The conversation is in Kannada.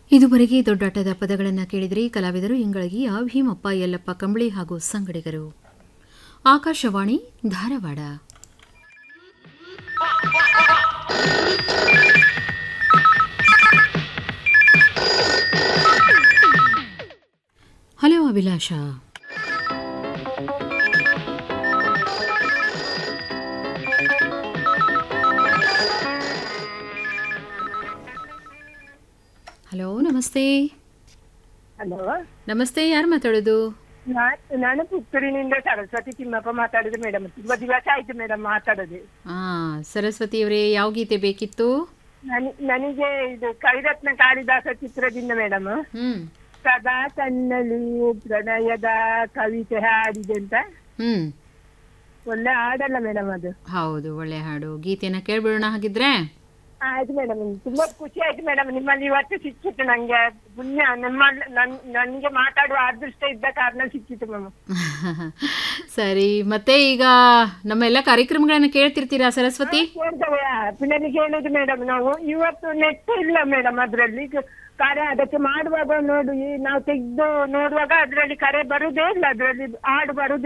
ಇದುವರೆಗೆ ದೊಡ್ಡಾಟದ ಪದಗಳನ್ನು ಕೇಳಿದರೆ ಕಲಾವಿದರು ಇಂಗಳಗಿಯ ಭೀಮಪ್ಪ ಯಲ್ಲಪ್ಪ ಕಂಬಳಿ ಹಾಗೂ ಸಂಗಡಿಗರು ಆಕಾಶವಾಣಿ ಧಾರವಾಡ ಹಲೋ ಅಭಿಲಾಷ ಹಲೋ ನಮಸ್ತೆ ಹಲೋ ನಮಸ್ತೆ ಯಾರು ಮಾತಾಡೋದು ನಾ- ನಾನು ಪುತ್ತೂರಿನಿಂದ ಸರಸ್ವತಿ ತಿಮ್ಮಪ್ಪ ಮಾತಾಡಿದೆ ಮೇಡಮ್ ತುಂಬಾ ದಿವಸ ಆಯ್ತು ಮೇಡಮ್ ಮಾತಾಡೋದು ಆ ಸರಸ್ವತಿಯವರೇ ಯಾವ ಗೀತೆ ಬೇಕಿತ್ತು ನನ್- ನನಗೆ ಇದು ಕವಿರತ್ನ ಕಾಳಿದಾಸ ಚಿತ್ರದಿಂದ ಮೇಡಮ್ ಹ್ಮ್ ಸದಾ ಕಣ್ಣಲ್ಲಿ ಪ್ರಣಯದ ಕವಿತೆ ಹಾಡಿದೆ ಅಂತ ಹ್ಮ್ ಒಳ್ಳೆ ಹಾಡಲ್ಲ ಮೇಡಮ್ ಅದು ಹೌದು ಒಳ್ಳೆ ಹಾಡು ಗೀತೆನ ಕೇಳ್ಬಿಡೋಣ ಹಾಗಿದ್ರೆ ಆಯ್ತು ಮೇಡಮ್ ತುಂಬಾ ಖುಷಿ ಆಯ್ತು ಮೇಡಮ್ ನಿಮ್ಮಲ್ಲಿ ಇವತ್ತು ಸಿಕ್ಕಿತ್ತು ನಂಗೆ ಪುಣ್ಯ ನಿಮ್ಮ ನನ್- ನನ್ಗೆ ಮಾತಾಡುವ ಅದೃಷ್ಟ ಇದ್ದ ಕಾರಣ ಸಿಕ್ಕಿತ್ತು ಮ್ಯಾಮ್ ಸರಿ ಮತ್ತೆ ಈಗ ನಮ್ಮೆಲ್ಲ ಕಾರ್ಯಕ್ರಮಗಳನ್ನ ಕೇಳ್ತಿರ್ತೀರಾ ಸರಸ್ವತಿ ಕೇಳ್ತೇವೆ ಪುನಃ ಕೇಳುದು ಮೇಡಮ್ ನಾವು ಇವತ್ತು ನೆಟ್ ಇಲ್ಲ ಮೇಡಮ್ ಅದ್ರಲ್ಲಿ ಕ- ಕರೆ ಅದಕ್ಕೆ ಮಾಡುವಾಗ ನೋಡು ಈ ನಾವು ತೆಗೆದು ನೋಡುವಾಗ ಅದ್ರಲ್ಲಿ ಕರೆ ಬರುದೇ ಇಲ್ಲ ಅದ್ರಲ್ಲಿ ಹಾಡು ಬರುದೇ